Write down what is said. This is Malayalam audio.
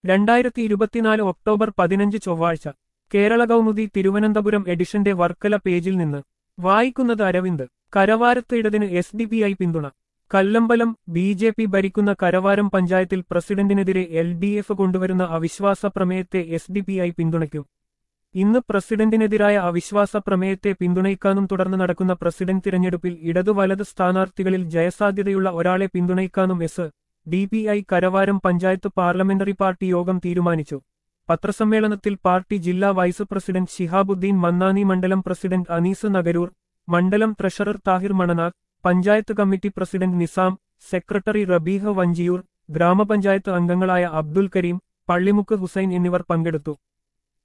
രണ്ടായിരത്തി ഇരുപത്തിനാല് ഒക്ടോബർ പതിനഞ്ച് ചൊവ്വാഴ്ച കേരള കൗമുദി തിരുവനന്തപുരം എഡിഷന്റെ വർക്കല പേജിൽ നിന്ന് വായിക്കുന്നത് അരവിന്ദ് കരവാരത്ത് ഇടതിന് എസ് ഡി പി ഐ പിന്തുണ കല്ലമ്പലം ബി ജെ പി ഭരിക്കുന്ന കരവാരം പഞ്ചായത്തിൽ പ്രസിഡന്റിനെതിരെ എൽ ഡി എഫ് കൊണ്ടുവരുന്ന അവിശ്വാസ പ്രമേയത്തെ എസ് ഡി പി ഐ പിന്തുണയ്ക്കും ഇന്ന് പ്രസിഡന്റിനെതിരായ അവിശ്വാസ പ്രമേയത്തെ പിന്തുണയ്ക്കാനും തുടർന്ന് നടക്കുന്ന പ്രസിഡന്റ് തിരഞ്ഞെടുപ്പിൽ ഇടതു വലത് സ്ഥാനാർത്ഥികളിൽ ജയസാധ്യതയുള്ള ഒരാളെ പിന്തുണയ്ക്കാനും S D P I Karavaram panchayat parliamentary party യോഗം തീരുമാനിച്ചു പത്രസമ്മേളനത്തിൽ പാർട്ടി ജില്ലാ വൈസ് പ്രസിഡന്റ് ശിഹാബുദ്ദീൻ മന്നാനി മണ്ഡലം പ്രസിഡന്റ് അനീസ് നഗരൂർ മണ്ഡലം treasurer Thahir Mananath panchayat committee president Nizam secretary Rabeeha Vanchiyoor ഗ്രാമപഞ്ചായത്ത് അംഗങ്ങളായ അബ്ദുൽ കരീം പള്ളിമുക്ക് ഹുസൈൻ എന്നിവർ പങ്കെടുത്തു